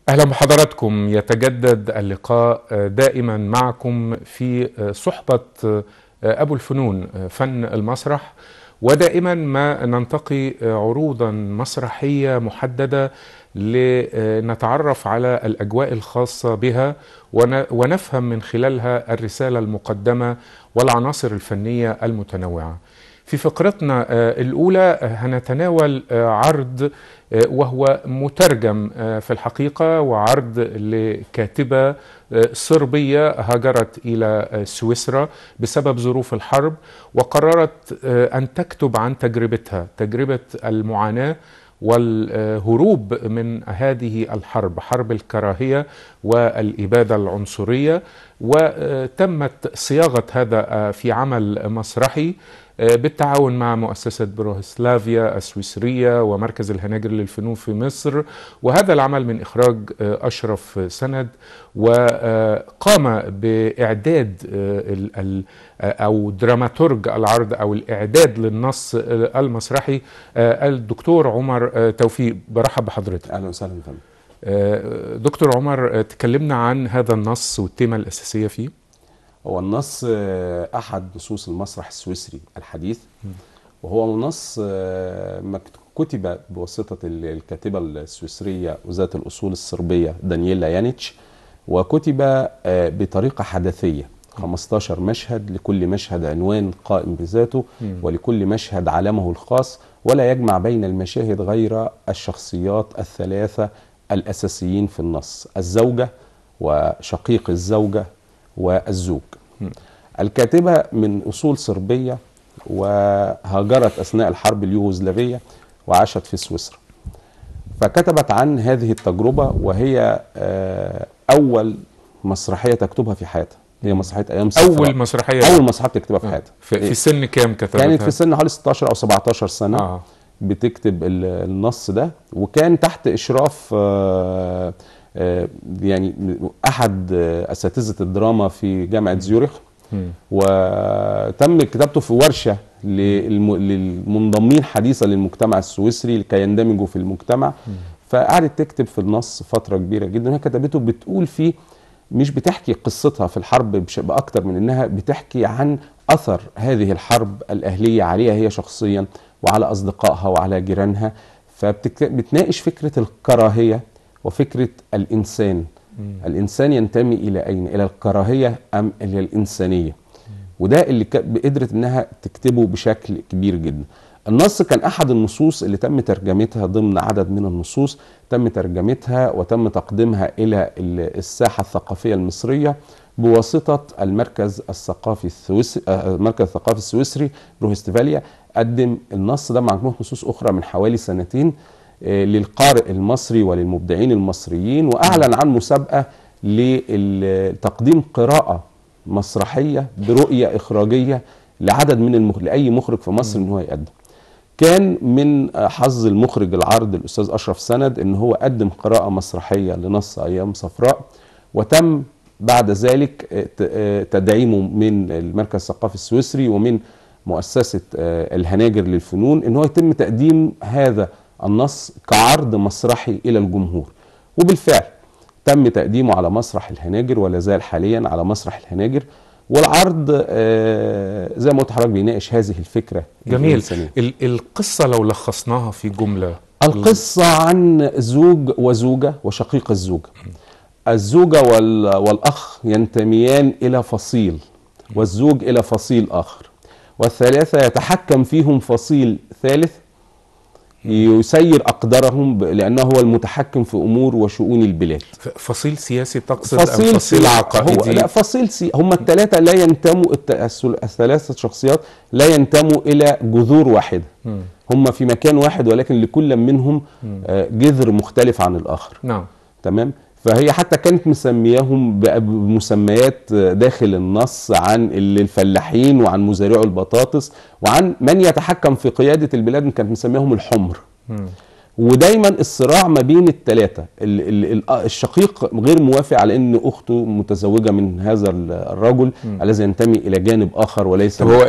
اهلا بحضراتكم يتجدد اللقاء دائما معكم في صحبه ابو الفنون فن المسرح ودائما ما ننتقي عروضا مسرحيه محدده لنتعرف على الاجواء الخاصه بها ونفهم من خلالها الرساله المقدمه والعناصر الفنيه المتنوعه. في فقرتنا الاولى هنتناول عرض وهو مترجم في الحقيقه وعرض لكاتبه صربيه هاجرت الى سويسرا بسبب ظروف الحرب وقررت ان تكتب عن تجربتها تجربه المعاناه والهروب من هذه الحرب حرب الكراهيه والاباده العنصريه وتمت صياغه هذا في عمل مسرحي بالتعاون مع مؤسسة بروهسلافيا السويسرية ومركز الهناجر للفنون في مصر وهذا العمل من إخراج أشرف سند وقام بإعداد أو دراماتورج العرض أو الإعداد للنص المسرحي الدكتور عمر توفيق برحب بحضرتك أهلا وسهلا فندم دكتور عمر تكلمنا عن هذا النص والتيمة الأساسية فيه هو النص احد نصوص المسرح السويسري الحديث وهو نص كتب بواسطه الكاتبه السويسريه وذات الاصول الصربيه دانييلا يانيتش وكتب بطريقه حدثيه 15 مشهد لكل مشهد عنوان قائم بذاته ولكل مشهد علامه الخاص ولا يجمع بين المشاهد غير الشخصيات الثلاثه الاساسيين في النص الزوجه وشقيق الزوجه والزوج الكاتبة من أصول صربية وهاجرت أثناء الحرب اليوغوسلافية وعاشت في سويسرا فكتبت عن هذه التجربة وهي أول مسرحية تكتبها في حياتها هي مسرحية أيام صفراء أول مسرحية أول مسرحية بتكتبها في حياتها في, في سن كام كتبتها؟ كانت في سن حوالي 16 أو 17 سنة آه. بتكتب النص ده وكان تحت إشراف آه يعني احد اساتذه الدراما في جامعه زيورخ وتم كتابته في ورشه للمنضمين حديثا للمجتمع السويسري لكي يندمجوا في المجتمع فقعدت تكتب في النص فتره كبيره جدا هي كتبته بتقول فيه مش بتحكي قصتها في الحرب باكتر من انها بتحكي عن اثر هذه الحرب الاهليه عليها هي شخصيا وعلى اصدقائها وعلى جيرانها فبتناقش فكره الكراهيه وفكرة الإنسان مم. الإنسان ينتمي إلى أين؟ إلى الكراهية أم إلى الإنسانية؟ مم. وده اللي قدرت إنها تكتبه بشكل كبير جدا. النص كان أحد النصوص اللي تم ترجمتها ضمن عدد من النصوص تم ترجمتها وتم تقديمها إلى الساحة الثقافية المصرية بواسطة المركز الثقافي السويسري المركز الثقافي السويسري بروهستفاليا قدم النص ده مع مجموعة نصوص أخرى من حوالي سنتين للقارئ المصري وللمبدعين المصريين واعلن عن مسابقه لتقديم قراءه مسرحيه برؤيه اخراجيه لعدد من المخ... لاي مخرج في مصر ان هو يقدم. كان من حظ المخرج العرض الاستاذ اشرف سند ان هو قدم قراءه مسرحيه لنص ايام صفراء وتم بعد ذلك تدعيمه من المركز الثقافي السويسري ومن مؤسسه الهناجر للفنون ان هو يتم تقديم هذا النص كعرض مسرحي الى الجمهور وبالفعل تم تقديمه على مسرح الهناجر ولا زال حاليا على مسرح الهناجر والعرض زي ما قلت حضرتك بيناقش هذه الفكره جميل الإنسانية. القصه لو لخصناها في جمله القصه عن زوج وزوجه وشقيق الزوجه الزوجه والاخ ينتميان الى فصيل والزوج الى فصيل اخر والثلاثه يتحكم فيهم فصيل ثالث يسير اقدارهم لانه هو المتحكم في امور وشؤون البلاد فصيل سياسي تقصد فصيل أم فصيل عقائدي هو لا فصيل سي هم الثلاثه لا ينتموا الثلاثه شخصيات لا ينتموا الى جذور واحده م. هم في مكان واحد ولكن لكل منهم جذر مختلف عن الاخر نعم تمام فهي حتى كانت مسمياهم بمسميات داخل النص عن الفلاحين وعن مزارعو البطاطس وعن من يتحكم في قيادة البلاد كانت مسمياهم الحمر م. ودايما الصراع ما بين الثلاثة الشقيق غير موافق على ان اخته متزوجة من هذا الرجل الذي ينتمي الى جانب اخر وليس هو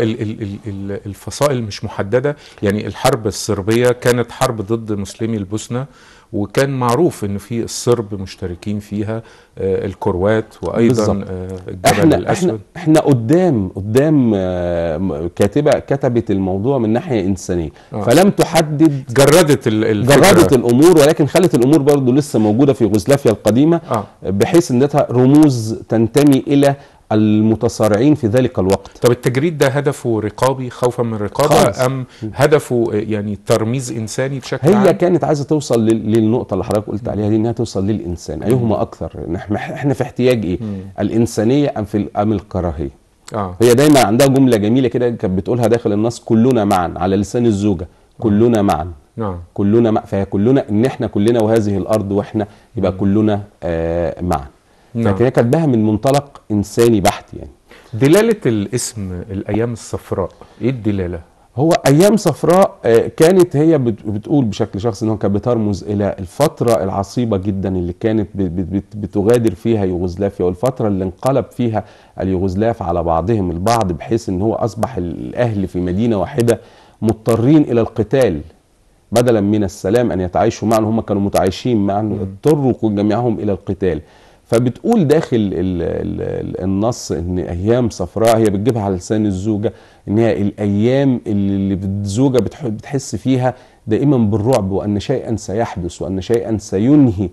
الفصائل مش محددة يعني الحرب الصربية كانت حرب ضد مسلمي البوسنة وكان معروف ان في الصرب مشتركين فيها آه، الكروات وايضا بالظبط. آه، الجبل احنا احنا الاسود احنا قدام قدام آه، م- كاتبه كتبت الموضوع من ناحيه انسانيه آه. فلم تحدد جردت ال- الفكره جردت الامور ولكن خلت الامور برضو لسه موجوده في يوغوسلافيا القديمه اه بحيث انها رموز تنتمي الى المتصارعين في ذلك الوقت طب التجريد ده هدفه رقابي خوفا من خالص. الرقابه ام هدفه آه، يعني ترميز انساني بشكل هي عام كانت عايزه توصل لل- للنقطه اللي حضرتك قلت عليها دي انها توصل للانسان ايهما اكثر احنا احنا في احتياج ايه مم. الانسانيه ام في ام الكراهيه اه هي دايما عندها جمله جميله كده كانت بتقولها داخل النص كلنا معا على لسان الزوجه كلنا معا نعم كلنا مع فهي كلنا ان احنا كلنا وهذه الارض واحنا يبقى كلنا آه معا نعم لكن هي كاتباها من منطلق انساني بحت يعني دلاله الاسم الايام الصفراء ايه الدلاله هو ايام صفراء آه، كانت هي بت- بتقول بشكل شخصي انها كانت بترمز الى الفتره العصيبه جدا اللي كانت بت- بت- بت- بتغادر فيها يوغوسلافيا والفتره اللي انقلب فيها اليوغوسلاف على بعضهم البعض بحيث ان هو اصبح الاهل في مدينه واحده مضطرين الى القتال بدلا من السلام ان يتعايشوا معا هم كانوا متعايشين معا اضطروا جميعهم الى القتال فبتقول داخل ال ال ال النص ان ايام صفراء هي بتجيبها على لسان الزوجه ان هي الايام اللي اللي الزوجه بتح- بتحس فيها دائما بالرعب وان شيئا سيحدث وان شيئا سينهي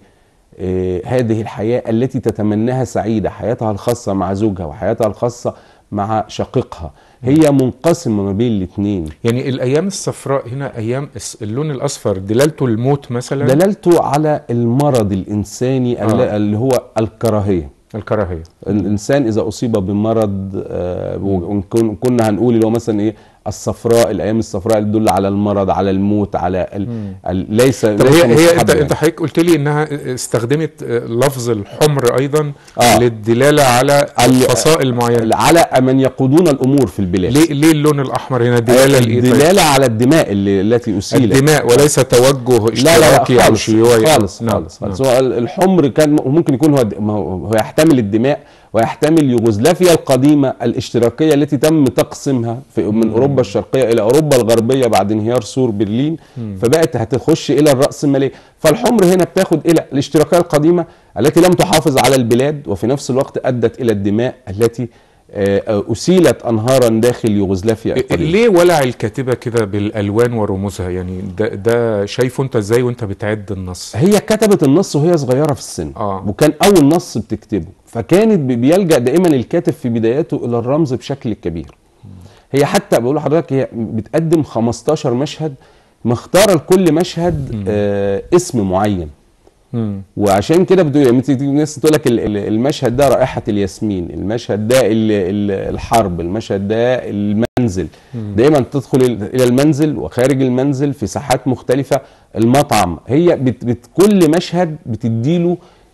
آه، هذه الحياه التي تتمناها سعيده حياتها الخاصه مع زوجها وحياتها الخاصه مع شقيقها هي منقسمه ما بين الاثنين يعني الايام الصفراء هنا ايام الس- اللون الاصفر دلالته الموت مثلا دلالته على المرض الانساني آه. آه. اللي هو الكراهيه الكراهيه الانسان اذا اصيب بمرض آه، وإن كن- كنا هنقول اللي هو مثلا ايه الصفراء الايام الصفراء اللي تدل على المرض على الموت على ال... ال... ليس طب ليس هي هي انت مستحبا انت حضرتك قلت لي انها استخدمت لفظ الحمر ايضا آه. للدلاله على ال- فصائل معينه على من يقودون الامور في البلاد ليه ليه اللون الاحمر هنا دلاله لايه طيب؟ الدلاله على الدماء اللي التي اسيلت الدماء وليس توجه لا لا لا اشتراكي او خالص شيوعي خالص نعم، خالص, نعم. خالص. هو الحمر كان ممكن يكون هو ما هو هو يحتمل الدماء ويحتمل يوغوسلافيا القديمه الاشتراكيه التي تم تقسيمها في من اوروبا الشرقيه الى اوروبا الغربيه بعد انهيار سور برلين فبقت هتخش الى الراسماليه فالحمر هنا بتاخد الى الاشتراكيه القديمه التي لم تحافظ على البلاد وفي نفس الوقت ادت الى الدماء التي آه، اسيلت انهارا داخل يوغوسلافيا القديمه ليه ولع الكاتبه كده بالالوان ورموزها يعني ده ده شايفه انت ازاي وانت بتعد النص هي كتبت النص وهي صغيره في السن آه. وكان اول نص بتكتبه فكانت بي- بيلجا دائما الكاتب في بداياته الى الرمز بشكل كبير هي حتى بقول لحضرتك هي بتقدم 15 مشهد مختاره لكل مشهد آه اسم معين مم. وعشان كده بتقول يعني تيجي الناس تقول لك ال- ال- المشهد ده رائحه الياسمين المشهد ده ال- ال- الحرب المشهد ده المنزل دايما تدخل ال- الى المنزل وخارج المنزل في ساحات مختلفه المطعم هي بت بت كل مشهد بتديله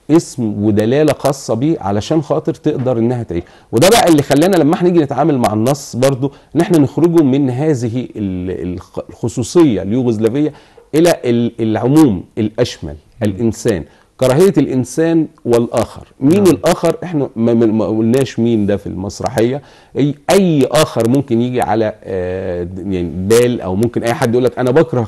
اسم ودلاله خاصه بيه علشان خاطر تقدر انها تعيش وده بقى اللي خلانا لما احنا نيجي نتعامل مع النص برضو ان احنا نخرجه من هذه ال- الخ- الخصوصيه اليوغوسلافيه الى ال- العموم الاشمل الانسان كراهيه الانسان والاخر مين نعم. الاخر احنا ما, ما ما قلناش مين ده في المسرحيه اي اي اخر ممكن يجي على آه، يعني بال او ممكن اي حد يقول لك انا بكره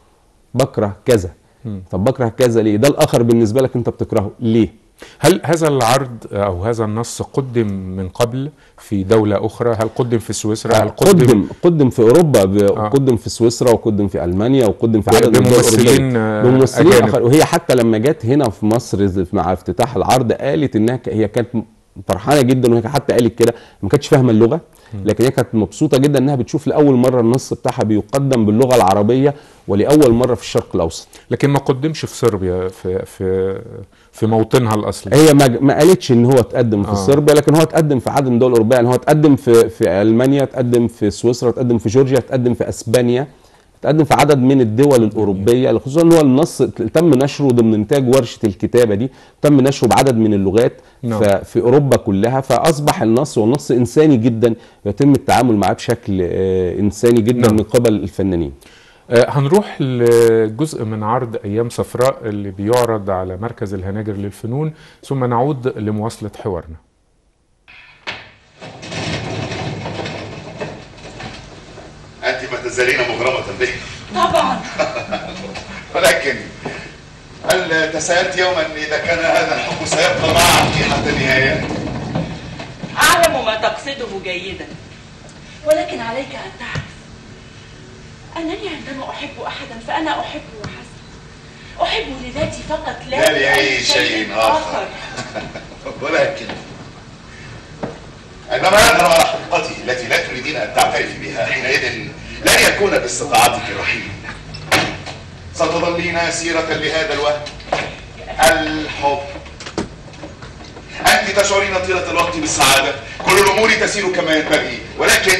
بكره كذا مم. طب بكره كذا ليه ده الاخر بالنسبه لك انت بتكرهه ليه هل هذا العرض او هذا النص قدم من قبل في دوله اخرى هل قدم في سويسرا هل قدم قدم قدم في اوروبا ب- آه. قدم في سويسرا وقدم في المانيا وقدم في ب- عدد من الدول بممثلين، الأوروبية. آه، بممثلين أجانب. آخر وهي حتى لما جت هنا في مصر ز- مع افتتاح العرض قالت انها ك- هي كانت فرحانه جدا وهي حتى قالت كده ما كانتش فاهمه اللغه لكن هي كانت مبسوطه جدا انها بتشوف لاول مره النص بتاعها بيقدم باللغه العربيه ولاول مره في الشرق الاوسط لكن ما قدمش في صربيا في في في موطنها الاصلي هي ما, ما قالتش ان هو اتقدم في آه. آه. صربيا لكن هو اتقدم في عدد من الدول الاوروبيه يعني هو اتقدم في في المانيا اتقدم في سويسرا اتقدم في جورجيا اتقدم في اسبانيا اتقدم في عدد من الدول الاوروبيه خصوصا ان هو النص تم نشره ضمن انتاج ورشه الكتابه دي تم نشره بعدد من اللغات نعم. ففي اوروبا كلها فاصبح النص والنص انساني جدا يتم التعامل معاه بشكل آه، انساني جدا نعم. من قبل الفنانين آه، هنروح لجزء من عرض ايام صفراء اللي بيعرض على مركز الهناجر للفنون ثم نعود لمواصله حوارنا أنت ما تزالين مغرمة به طبعا ولكن هل تساءلت يوما إذا كان هذا الحب سيبقى معك حتى النهاية؟ أعلم ما تقصده جيدا ولكن عليك أن تعرف أنني عندما أحب أحدا فأنا أحبه وحسب أحب لذاتي فقط لا, لا لأي شيء آخر ولكن عندما يظهر على حقيقته التي لا تريدين أن تعترفي بها حينئذ لن يكون باستطاعتك رحيل ستظلين أسيرة لهذا الوهم الحب أنت تشعرين طيلة الوقت بالسعادة كل الأمور تسير كما ينبغي ولكن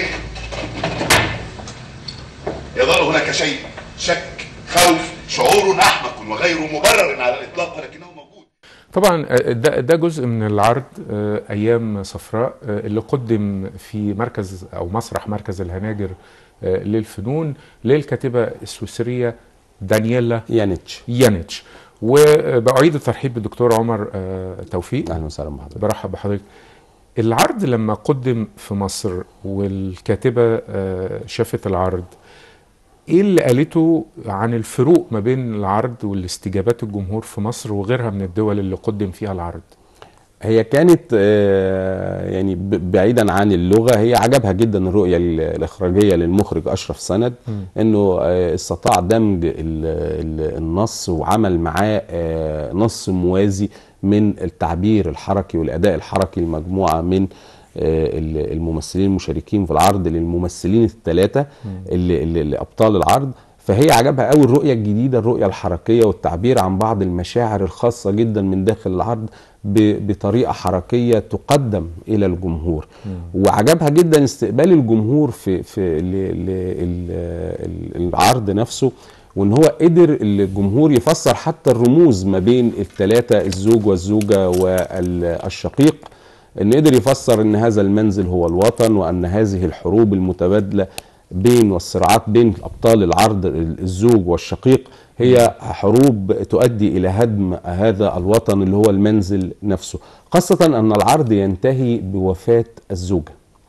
يظل هناك شيء شك خوف شعور أحمق وغير مبرر على الإطلاق ولكنه موجود طبعا آه، ده, ده جزء من العرض آه، ايام صفراء آه، اللي قدم في مركز او مسرح مركز الهناجر آه، للفنون للكاتبه السويسريه دانييلا يانيتش يانيتش وبأعيد الترحيب بالدكتور عمر آه، توفيق اهلا وسهلا بحضرتك برحب بحضرتك العرض لما قدم في مصر والكاتبة آه، شافت العرض ايه اللي قالته عن الفروق ما بين العرض والاستجابات الجمهور في مصر وغيرها من الدول اللي قدم فيها العرض هي كانت آه، يعني ب- بعيدا عن اللغه هي عجبها جدا الرؤيه ال- الاخراجيه للمخرج اشرف سند انه آه، استطاع دمج ال- ال- النص وعمل معاه آه، نص موازي من التعبير الحركي والاداء الحركي لمجموعه من آه، ال- الممثلين المشاركين في العرض للممثلين الثلاثه اللي, اللي, اللي ابطال العرض فهي عجبها قوي الرؤيه الجديده الرؤيه الحركيه والتعبير عن بعض المشاعر الخاصه جدا من داخل العرض ب- بطريقه حركيه تقدم الى الجمهور وعجبها جدا استقبال الجمهور في في ل- ل- ال- ال- العرض نفسه وان هو قدر الجمهور يفسر حتى الرموز ما بين الثلاثه الزوج والزوجه والشقيق ان قدر يفسر ان هذا المنزل هو الوطن وان هذه الحروب المتبادله بين والصراعات بين ابطال العرض الزوج والشقيق هي حروب تؤدي الى هدم هذا الوطن اللي هو المنزل نفسه خاصه ان العرض ينتهي بوفاه الزوجه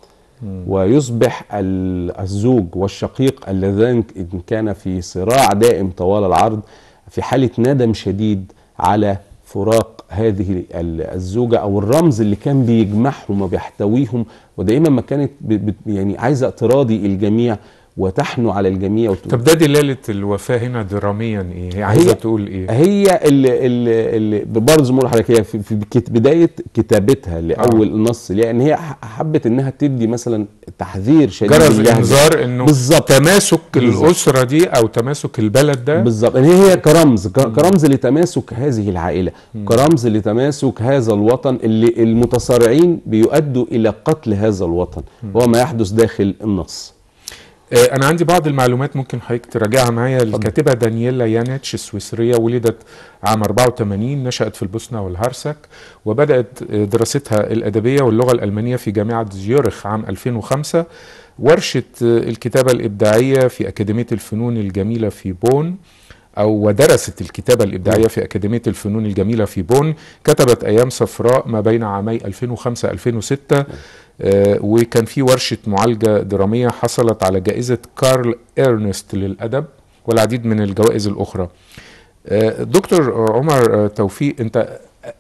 ويصبح ال- الزوج والشقيق اللذان إن كان في صراع دائم طوال العرض في حالة ندم شديد على فراق هذه ال- الزوجة أو الرمز اللي كان بيجمعهم وبيحتويهم ودائما ما كانت ب- ب- يعني عايزة تراضي الجميع وتحنو على الجميع وتقول طب ده دلالة الوفاة هنا دراميا ايه هي عايزة هي- تقول ايه هي اللي, اللي, اللي برضه زي ما بقول لحضرتك هي في, في كت- بدايه كتابتها لاول آه. نص لان هي ح- حبت انها تدي مثلا تحذير شديد جرس للهجة. انذار انه بالظبط تماسك بالظبط. الاسرة دي او تماسك البلد ده بالظبط يعني هي هي كرمز ك- كرمز لتماسك هذه العائله كرمز لتماسك هذا الوطن اللي المتصارعين بيؤدوا الى قتل هذا الوطن هو ما يحدث داخل النص آه، انا عندي بعض المعلومات ممكن حضرتك تراجعها معايا الكاتبه دانييلا يانيتش السويسريه ولدت عام 84 نشأت في البوسنه والهرسك وبدأت آه، دراستها الادبيه واللغه الالمانيه في جامعه زيورخ عام 2005 ورشه آه، الكتابه الابداعيه في اكاديميه الفنون الجميله في بون او ودرست الكتابه الابداعيه في اكاديميه الفنون الجميله في بون كتبت ايام صفراء ما بين عامي 2005 2006 آه، وكان في ورشه معالجه دراميه حصلت على جائزه كارل ايرنست للادب والعديد من الجوائز الاخرى آه، دكتور عمر آه، توفيق انت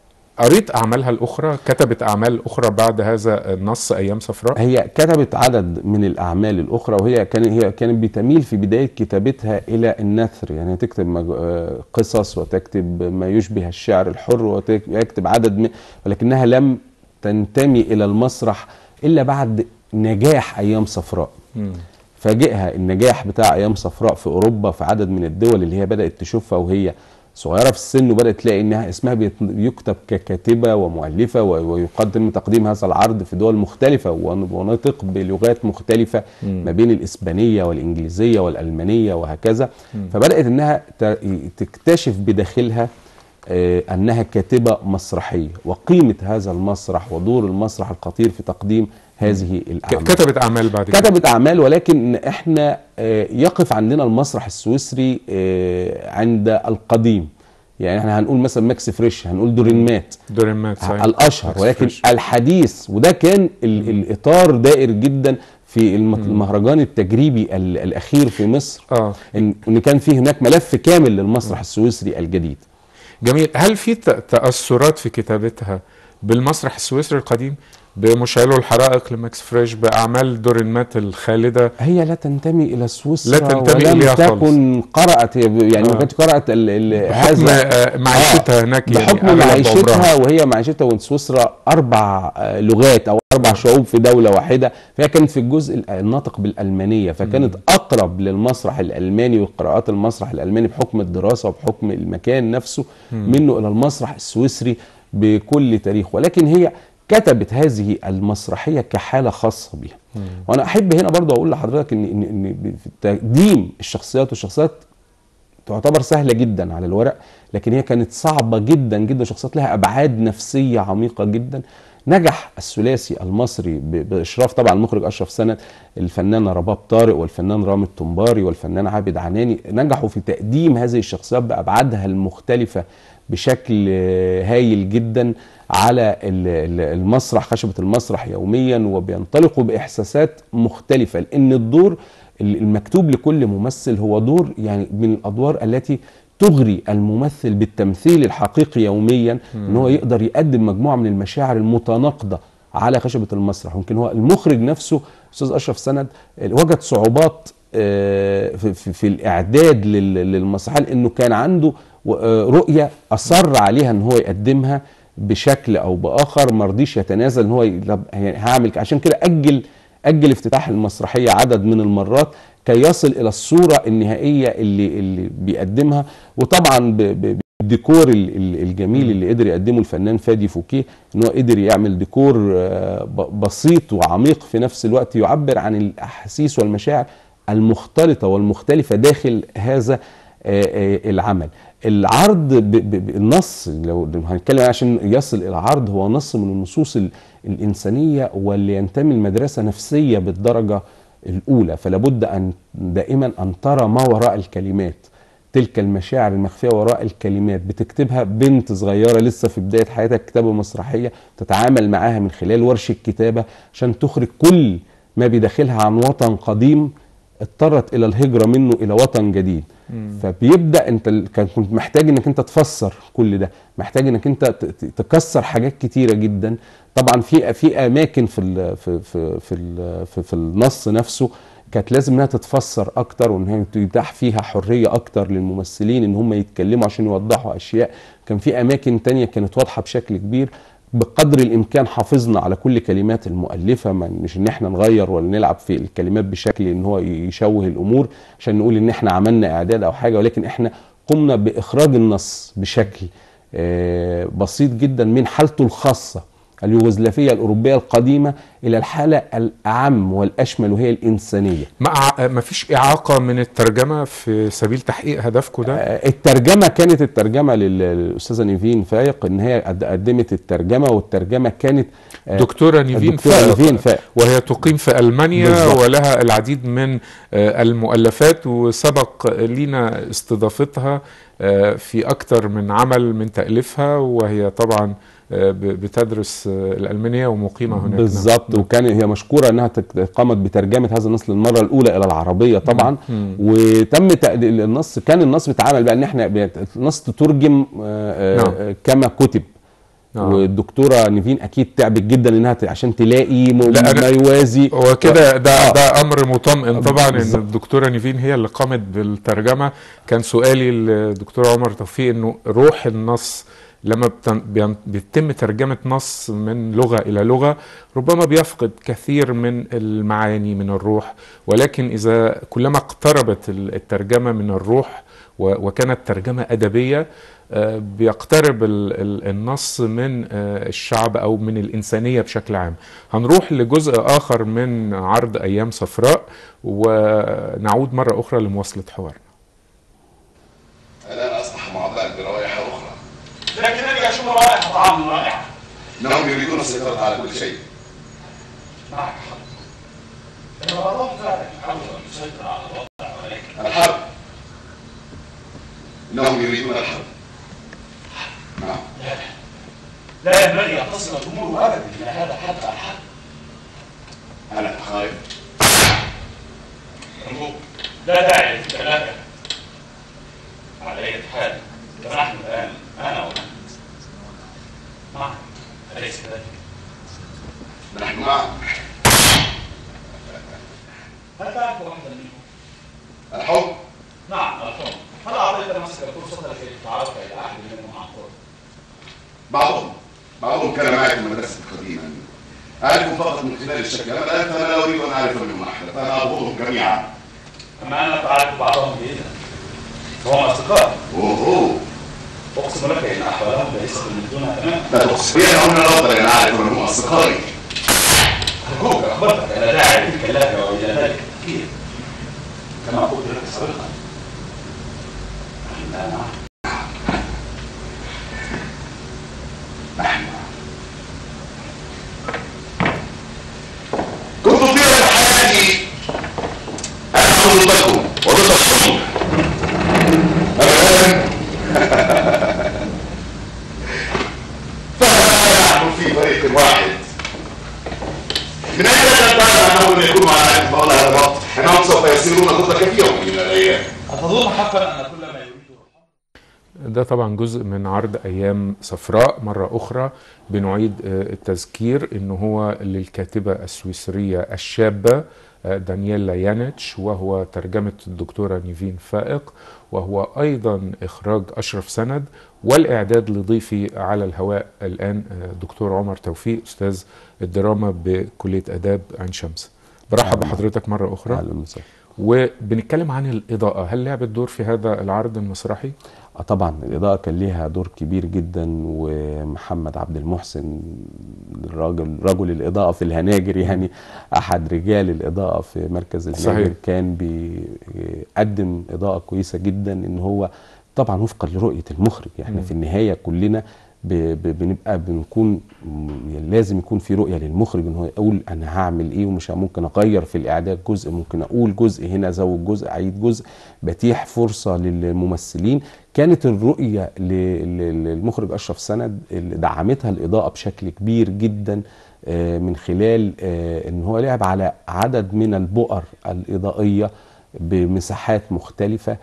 قريت اعمالها الاخرى كتبت اعمال اخرى بعد هذا النص ايام صفراء هي كتبت عدد من الاعمال الاخرى وهي كان هي كانت بتميل في بدايه كتابتها الى النثر يعني تكتب مج- آه، قصص وتكتب ما يشبه الشعر الحر وتكتب عدد من ولكنها لم تنتمي الى المسرح الا بعد نجاح ايام صفراء مم. فاجئها النجاح بتاع ايام صفراء في اوروبا في عدد من الدول اللي هي بدات تشوفها وهي صغيره في السن وبدات تلاقي انها اسمها بيت- بيكتب ككاتبه ومؤلفه و- ويقدم تقديم هذا العرض في دول مختلفه ون- ونطق بلغات مختلفه ما بين الاسبانيه والانجليزيه والالمانيه وهكذا فبدات انها ت- تكتشف بداخلها آه، انها كاتبه مسرحيه وقيمه هذا المسرح ودور المسرح الخطير في تقديم هذه ك- الاعمال كتبت اعمال بعد كده كتبت اعمال ولكن احنا آه، يقف عندنا المسرح السويسري آه، عند القديم يعني احنا هنقول مثلا ماكس فريش هنقول دورين مات دورين مات صحيح. الاشهر ماكس ولكن فريش. الحديث وده كان ال- الاطار دائر جدا في الم- المهرجان التجريبي ال- الاخير في مصر اه ان إن كان فيه هناك ملف كامل للمسرح السويسري الجديد جميل هل في ت- تاثرات في كتابتها بالمسرح السويسري القديم بمشعله الحرائق لماكس فريش باعمال دورين مات الخالده هي لا تنتمي الى سويسرا لا تنتمي ولم إليها تكن قرات هي يعني ما آه. كانتش قرات ال ال بحكم آه، معيشتها هناك يعني بحكم أغلب معيشتها عمرها. وهي معيشتها وان سويسرا اربع آه، لغات او اربع شعوب في دوله واحده فهي كانت في الجزء ال- الناطق بالالمانيه فكانت اقرب للمسرح الالماني وقراءات المسرح الالماني بحكم الدراسه وبحكم المكان نفسه منه الى المسرح السويسري بكل تاريخه ولكن هي كتبت هذه المسرحيه كحاله خاصه بها وانا احب هنا برضو اقول لحضرتك ان ان ان في تقديم الشخصيات والشخصيات تعتبر سهله جدا على الورق لكن هي كانت صعبه جدا جدا شخصيات لها ابعاد نفسيه عميقه جدا نجح الثلاثي المصري ب- باشراف طبعا المخرج اشرف سند الفنانه رباب طارق والفنان رامي الطنباري والفنان عابد عناني نجحوا في تقديم هذه الشخصيات بابعادها المختلفه بشكل آه، هايل جدا على ال- ال- المسرح خشبه المسرح يوميا وبينطلقوا باحساسات مختلفه لان الدور المكتوب لكل ممثل هو دور يعني من الادوار التي تغري الممثل بالتمثيل الحقيقي يوميا ان هو يقدر يقدم مجموعه من المشاعر المتناقضه على خشبه المسرح يمكن هو المخرج نفسه استاذ اشرف سند وجد صعوبات آه، في, في, في الاعداد لل- للمسرحيه لانه كان عنده و- آه، رؤيه اصر عليها ان هو يقدمها بشكل او باخر ما رضيش يتنازل ان هو ي- طب يعني هعمل ك- عشان كده اجل اجل افتتاح المسرحيه عدد من المرات كي يصل الى الصوره النهائيه اللي اللي بيقدمها وطبعا ب- ب- بالديكور ال- ال- الجميل اللي قدر يقدمه الفنان فادي فوكيه ان هو قدر يعمل ديكور آه، ب- بسيط وعميق في نفس الوقت يعبر عن الاحاسيس والمشاعر المختلطه والمختلفه داخل هذا آه، آه، العمل العرض ب- ب- ب- النص لو هنتكلم عشان يصل الى عرض هو نص من النصوص ال- الانسانيه واللي ينتمي لمدرسه نفسيه بالدرجه الاولى فلا بد ان دائما ان ترى ما وراء الكلمات تلك المشاعر المخفيه وراء الكلمات بتكتبها بنت صغيره لسه في بدايه حياتها كتابه مسرحيه تتعامل معاها من خلال ورشه كتابه عشان تخرج كل ما بداخلها عن وطن قديم اضطرت الى الهجره منه الى وطن جديد فبيبدا انت ال- كان كنت محتاج انك انت تفسر كل ده محتاج انك انت ت- ت- تكسر حاجات كتيره جدا طبعا في في اماكن في ال في في في, ال في, في النص نفسه كانت لازم انها تتفسر اكتر وان هي تتاح فيها حريه اكتر للممثلين ان هم يتكلموا عشان يوضحوا اشياء كان في اماكن تانية كانت واضحه بشكل كبير بقدر الامكان حافظنا على كل كلمات المؤلفه ما مش ان احنا نغير ولا نلعب في الكلمات بشكل ان هو يشوه الامور عشان نقول ان احنا عملنا اعداد او حاجه ولكن احنا قمنا باخراج النص بشكل آه، بسيط جدا من حالته الخاصه اليوغوسلافيه الاوروبيه القديمه الى الحاله الاعم والاشمل وهي الانسانيه مع ما فيش اعاقه من الترجمه في سبيل تحقيق هدفكم ده آه، الترجمه كانت الترجمه لل- للاستاذه نيفين فايق ان هي قد- قدمت الترجمه والترجمه كانت آه، دكتورة نيفين الدكتورة فائق نيفين فائق. وهي تقيم في ألمانيا بالظبط. ولها العديد من آه، المؤلفات وسبق لينا استضافتها آه، في أكثر من عمل من تأليفها وهي طبعا آه، ب- بتدرس آه، الألمانية ومقيمة هناك بالظبط وكان هي مشكوره انها تك- قامت بترجمه هذا النص للمره الاولى الى العربيه طبعا وتم تقديم النص كان النص بيتعامل بقى ان احنا بيت- النص تترجم آه، نعم. آه، كما كتب نعم. والدكتوره نيفين اكيد تعبت جدا انها ت- عشان تلاقي م- لا، أنا- ما يوازي وكده ده آه. ده امر مطمئن طبعا ان بالظبط. الدكتوره نيفين هي اللي قامت بالترجمه كان سؤالي للدكتور عمر توفيق انه روح النص لما بتن- بين- بيتم ترجمه نص من لغه الى لغه ربما بيفقد كثير من المعاني من الروح ولكن اذا كلما اقتربت ال- الترجمه من الروح و- وكانت ترجمه ادبيه آه، بيقترب ال- ال- النص من آه، الشعب او من الانسانيه بشكل عام. هنروح لجزء اخر من عرض ايام صفراء ونعود مره اخرى لمواصله حوارنا. الان اصبح معبأ برائحه اخرى لكنني اشم رائحه طعام رائعه انهم يريدون السيطره على كل شيء معك حق ان بعضهم فعلا يحاول ان يسيطر على الوضع ولكن الحرب انهم يريدون الحرب نعم لا ينبغي ان تصل الامور ابدا الى هذا حتى الحرب انا خايف أرجوك لا داعي للكلام على اي حال فنحن الان انا بعضهم بعضهم كان معي في المدرسة القديمة أعرفهم فقط من خلال الشكل أما الآن فأنا لا أريد أن أعرف منهم أحد فأنا أبغضهم جميعا أما أنا فأعرف بعضهم جيدا فهم أصدقاء أوه أقسم لك إن أحوالهم ليست من دونها تماما لا تقصد أنا من الأفضل أن أعرف من هم أصدقائي أرجوك أخبرتك أنا داعي منك لك وإلى ذلك التفكير كما قلت لك سابقا نحن الآن نحن كنت طيلة حياتي أنا ضدكم وضد الصدور الآن فها نحن في فريق واحد من أين لك تعلم أنهم يكونوا على عهد فضل هذا الوقت أنهم سوف يسيرون ضدك في يوم من الأيام أتظن حقا أن كل ما يريده ده طبعا جزء من عرض ايام صفراء مره اخرى بنعيد آه، التذكير ان هو للكاتبه السويسريه الشابه آه، دانييلا يانيتش وهو ترجمه الدكتوره نيفين فائق وهو ايضا اخراج اشرف سند والاعداد لضيفي على الهواء الان آه، دكتور عمر توفيق استاذ الدراما بكليه اداب عين شمس برحب أهلاً. بحضرتك مره اخرى اهلا وسهلا وبنتكلم عن الاضاءه هل لعبت دور في هذا العرض المسرحي اه طبعا الاضاءه كان ليها دور كبير جدا ومحمد عبد المحسن الراجل رجل الاضاءه في الهناجر يعني احد رجال الاضاءه في مركز صحيح. الهناجر كان بيقدم اضاءه كويسه جدا ان هو طبعا وفقا لرؤيه المخرج احنا مم. في النهايه كلنا ب- ب- بنبقى بنكون م- يعني لازم يكون في رؤيه للمخرج ان هو يقول انا هعمل ايه ومش ممكن اغير في الاعداد جزء ممكن اقول جزء هنا ازود جزء اعيد جزء بتيح فرصه للممثلين كانت الرؤيه ل- ل- للمخرج اشرف سند اللي دعمتها الاضاءه بشكل كبير جدا آه، من خلال آه، ان هو لعب على عدد من البؤر الاضائيه بمساحات مختلفه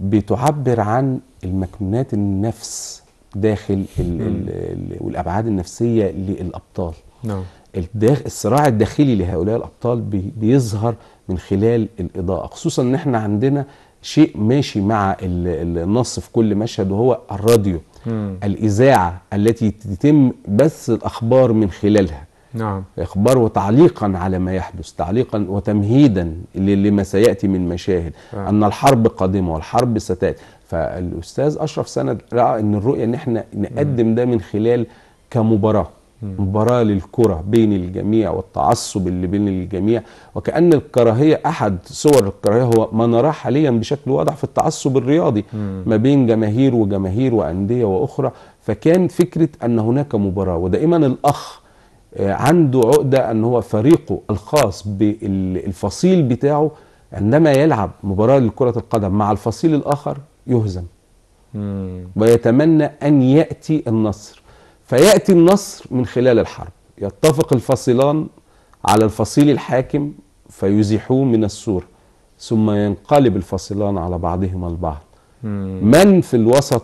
بتعبر عن المكنونات النفس داخل ال ال ال والابعاد النفسيه للابطال نعم الداخ الصراع الداخلي لهؤلاء الابطال بي بيظهر من خلال الاضاءه خصوصا ان احنا عندنا شيء ماشي مع ال- النص في كل مشهد وهو الراديو مم. الاذاعه التي تتم بث الاخبار من خلالها نعم اخبار وتعليقا على ما يحدث تعليقا وتمهيدا ل- لما سياتي من مشاهد آه. ان الحرب قادمه والحرب ستاتي فالاستاذ اشرف سند راى ان الرؤيه ان احنا نقدم ده من خلال كمباراه مباراه للكره بين الجميع والتعصب اللي بين الجميع وكان الكراهيه احد صور الكراهيه هو ما نراه حاليا بشكل واضح في التعصب الرياضي ما بين جماهير وجماهير وانديه واخرى فكان فكره ان هناك مباراه ودائما الاخ آه، عنده عقدة أن هو فريقه الخاص بالفصيل بتاعه عندما يلعب مباراة لكرة القدم مع الفصيل الآخر يهزم مم. ويتمنى أن يأتي النصر فيأتي النصر من خلال الحرب يتفق الفصيلان على الفصيل الحاكم فيزيحوه من الصورة ثم ينقلب الفصيلان على بعضهما البعض مم. من في الوسط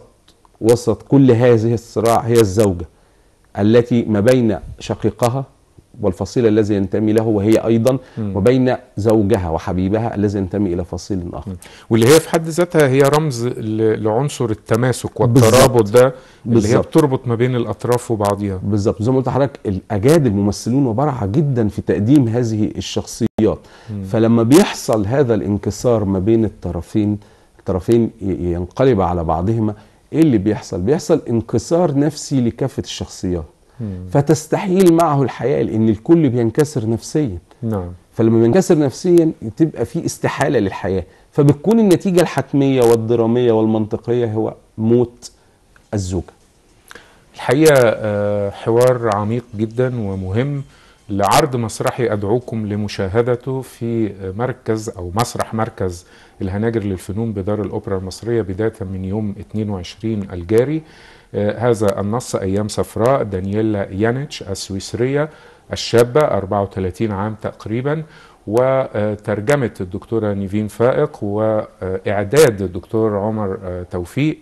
وسط كل هذه الصراع هي الزوجة التي ما بين شقيقها والفصيل الذي ينتمي له وهي أيضا وبين زوجها وحبيبها الذي ينتمي إلى فصيل آخر واللي هي في حد ذاتها هي رمز ل- لعنصر التماسك والترابط ده اللي هي بالظبط. بتربط ما بين الاطراف وبعضها بالظبط زي ما قلت لحضرتك الاجاد الممثلون وبرعه جدا في تقديم هذه الشخصيات فلما بيحصل هذا الانكسار ما بين الطرفين الطرفين ي- ينقلب على بعضهما ايه اللي بيحصل بيحصل انكسار نفسي لكافه الشخصيات فتستحيل معه الحياه لان الكل بينكسر نفسيا نعم فلما بينكسر نفسيا تبقى في استحاله للحياه فبتكون النتيجه الحتميه والدراميه والمنطقيه هو موت الزوجه الحقيقه آه، حوار عميق جدا ومهم لعرض مسرحي ادعوكم لمشاهدته في مركز او مسرح مركز الهناجر للفنون بدار الاوبرا المصريه بدايه من يوم 22 الجاري آه، هذا النص ايام صفراء دانييلا يانيتش السويسريه الشابه 34 عام تقريبا وترجمه الدكتوره نيفين فائق واعداد الدكتور عمر آه، توفيق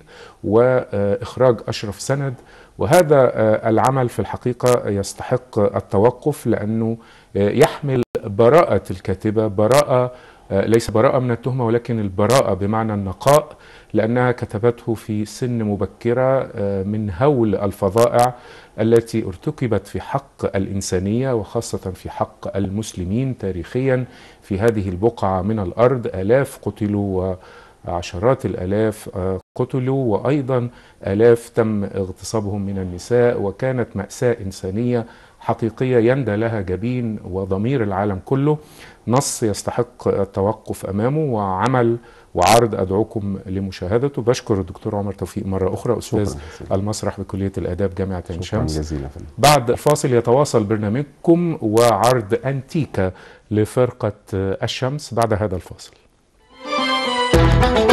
واخراج اشرف سند وهذا آه، العمل في الحقيقه يستحق التوقف لانه آه، يحمل براءة الكاتبة براءة آه، ليس براءة من التهمة ولكن البراءة بمعنى النقاء لأنها كتبته في سن مبكرة آه، من هول الفظائع التي ارتكبت في حق الإنسانية وخاصة في حق المسلمين تاريخيا في هذه البقعة من الأرض آلاف قتلوا وعشرات الآلاف آه، قتلوا وأيضا آلاف تم اغتصابهم من النساء وكانت مأساة إنسانية حقيقية يندى لها جبين وضمير العالم كله نص يستحق التوقف أمامه وعمل وعرض أدعوكم لمشاهدته بشكر الدكتور عمر توفيق مرة أخرى أستاذ جزيلا. المسرح بكلية الآداب جامعة عين شكرا شمس جزيلا يا فندم بعد الفاصل يتواصل برنامجكم وعرض أنتيكا لفرقة الشمس بعد هذا الفاصل